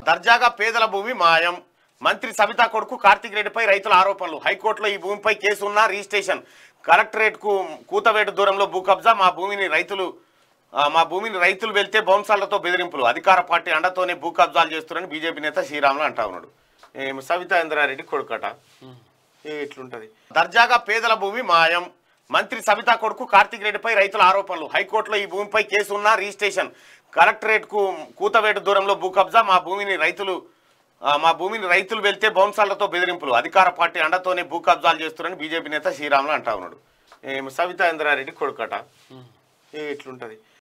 దర్జాగా పేదల భూమి మాయం మంత్రి సవితా కొడుకు కార్తిక్ రెడ్డిపై రైతుల ఆరోపణలు హైకోర్టులో ఈ భూమిపై కేసు ఉన్నా రిజిస్ట్రేషన్ కలెక్టరేట్ కు కూతవేటు దూరంలో భూ కబ్జా మా భూమిని రైతులు ఆ, మా భూమిని రైతులు వెళ్తే బౌన్సాలతో బెదిరింపులు అధికార పార్టీ అండతోనే భూ కబ్జాలు చేస్తున్నారని బీజేపీ నేత శ్రీరాములు అంటా ఉన్నాడు ఏం సవితా ఇంద్రారెడ్డి కొడుకట ఏ ఇట్లుంటది దర్జాగా పేదల భూమి మాయం మంత్రి సవితా కొడుకు కార్తిక్ రెడ్డిపై రైతుల ఆరోపణలు హైకోర్టులో ఈ భూమిపై కేసు ఉన్నా రిజిస్ట్రేషన్ కలెక్టరేట్ కు కూతవేటు దూరంలో భూ కబ్జా మా భూమిని రైతులు ఆ, మా భూమిని రైతులు వెళ్తే బౌన్సాలతో బెదిరింపులు అధికార పార్టీ అండతోనే భూ కబ్జాలు చేస్తున్నారని బీజేపీ నేత శ్రీరాములు అంటా ఉన్నాడు ఏం సవితా ఇంద్రారెడ్డి కొడుకట ఏ ఇట్లుంటది